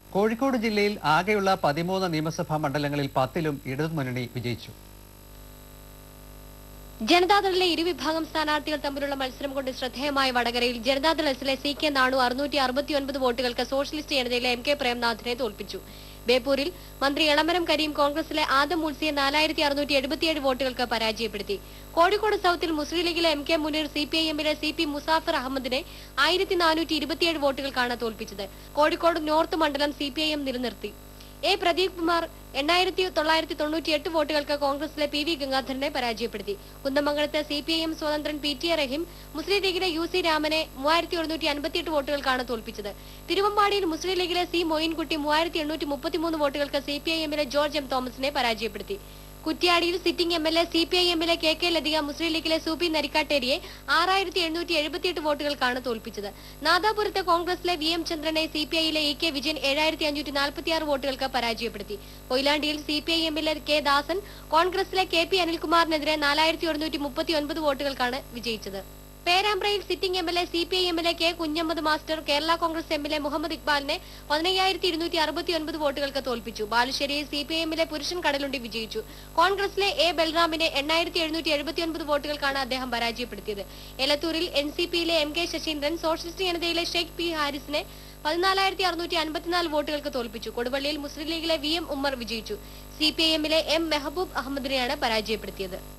കോഴിക്കോട് ജില്ലയിൽ ആകെയുള്ള പതിമൂന്ന് നിയമസഭാ മണ്ഡലങ്ങളിൽ പത്തിലും ഇടതുമുന്നണി വിജയിച്ചു ജനതാദളിലെ ഇരുവിഭാഗം സ്ഥാനാർത്ഥികൾ തമ്മിലുള്ള മത്സരം കൊണ്ട് ശ്രദ്ധേയമായ വടകരയിൽ ജനതാദൾ എസിലെ സി കെ നാണു അറുന്നൂറ്റി അറുപത്തിയൊൻപത് വോട്ടുകൾക്ക് സോഷ്യലിസ്റ്റ് ജനതയിലെ എം കെ പ്രേംനാഥിനെ തോൽപ്പിച്ചു ബേപ്പൂരിൽ മന്ത്രി എളമരം കരീം കോൺഗ്രസിലെ ആദം മുൾസിയെ നാലായിരത്തി അറുന്നൂറ്റി എഴുപത്തിയേഴ് വോട്ടുകൾക്ക് പരാജയപ്പെടുത്തി കോഴിക്കോട് സൌത്തിൽ മുസ്ലിം ലീഗിലെ M K Muneer C P I എമ്മിലെ സി പി മുസാഫർ അഹമ്മദിനെ ആയിരത്തി നാനൂറ്റി ഇരുപത്തിയേഴ് വോട്ടുകൾക്കാണ് തോൽപ്പിച്ചത് കോഴിക്കോട് നോർത്ത് മണ്ഡലം സി പി ഐ എം നിലനിർത്തി എ പ്രദീപ് കുമാർ എണ്ണായിരത്തി തൊള്ളായിരത്തി തൊണ്ണൂറ്റി എട്ട് വോട്ടുകൾക്ക് കോൺഗ്രസിലെ പി വി ഗംഗാധരനെ പരാജയപ്പെടുത്തി കുന്നമംഗലത്ത് സി പി ഐ എം സ്വതന്ത്രൻ P T A Raheem Muslim ലീഗിലെ യു സി രാമനെ മൂവായിരത്തി ഒരുന്നൂറ്റി അൻപത്തിയെട്ട് വോട്ടുകൾക്കാണ് തോൽപ്പിച്ചത് തിരുവമ്പാടിയിൽ മുസ്ലിം ലീഗിലെ സി മൊയിൻകുട്ടി മൂവായിരത്തി എണ്ണൂറ്റി മുപ്പത്തിമൂന്ന് വോട്ടുകൾക്ക് സി പി ഐ എമ്മിലെ ജോർജ് എം തോമസിനെ പരാജയപ്പെടുത്തി കുറ്റ്യാടിയിൽ sitting M L A C P I എമ്മിലെ കെ കെ ലതിക മുസ്ലിം ലീഗിലെ സൂപ്പി നരിക്കാട്ടേരിയെ ആറായിരത്തി എഴുന്നൂറ്റി എഴുപത്തിയെട്ട് വോട്ടുകൾക്കാണ് തോൽപ്പിച്ചത് നാദാപുരത്തെ കോൺഗ്രസിലെ വി എം ചന്ദ്രനെ സി പി ഐയിലെ ഇ കെ വിജയൻ ഏഴായിരത്തി അഞ്ഞൂറ്റി നാൽപ്പത്തിയാറ് വോട്ടുകൾക്ക് പരാജയപ്പെടുത്തി കൊയിലാണ്ടിയിൽ സി പി ഐ എമ്മിലെ കെ ദാസൻ കോൺഗ്രസിലെ കെ പി അനിൽകുമാറിനെതിരെ നാലായിരത്തി ഒരുന്നൂറ്റി മുപ്പത്തി ഒൻപത് വോട്ടുകൾക്കാണ് വിജയിച്ചത് പേരാമ്പ്രയിൽ sitting M L A C P I എമ്മിലെ കെ കുഞ്ഞമ്മദ് മാസ്റ്റർ കേരള കോൺഗ്രസ് എമ്മിലെ മുഹമ്മദ് ഇക്ബാലിനെ പതിനയ്യായിരത്തി ഇരുന്നൂറ്റി അറുപത്തി ഒൻപത് വോട്ടുകൾക്ക് തോൽപ്പിച്ചു ബാലുശ്ശേരിയിൽ സി പി ഐ എമ്മിലെ പുരുഷൻ കടലുണ്ടി വിജയിച്ചു കോൺഗ്രസിലെ എ ബൽറാമിനെ എണ്ണായിരത്തി എഴുന്നൂറ്റി എഴുപത്തി ഒൻപത് വോട്ടുകൾക്കാണ് അദ്ദേഹം പരാജയപ്പെടുത്തിയത് എലത്തൂരിൽ എൻ സി പിയിലെ എം കെ ശശീന്ദ്രൻ സോഷ്യലിസ്റ്റ് ജനതയിലെ ഷെയ്ഖ് പി ഹാരിസിനെ പതിനാലായിരത്തി അറുന്നൂറ്റി അൻപത്തിനാല് വോട്ടുകൾക്ക് തോൽപ്പിച്ചു കൊടുവള്ളിയിൽ മുസ്ലിം ലീഗിലെ വി എം ഉമ്മർ വിജയിച്ചു സി പി ഐ എമ്മിലെ എം മെഹബൂബ് അഹമ്മദിനെയാണ് പരാജയപ്പെടുത്തിയത്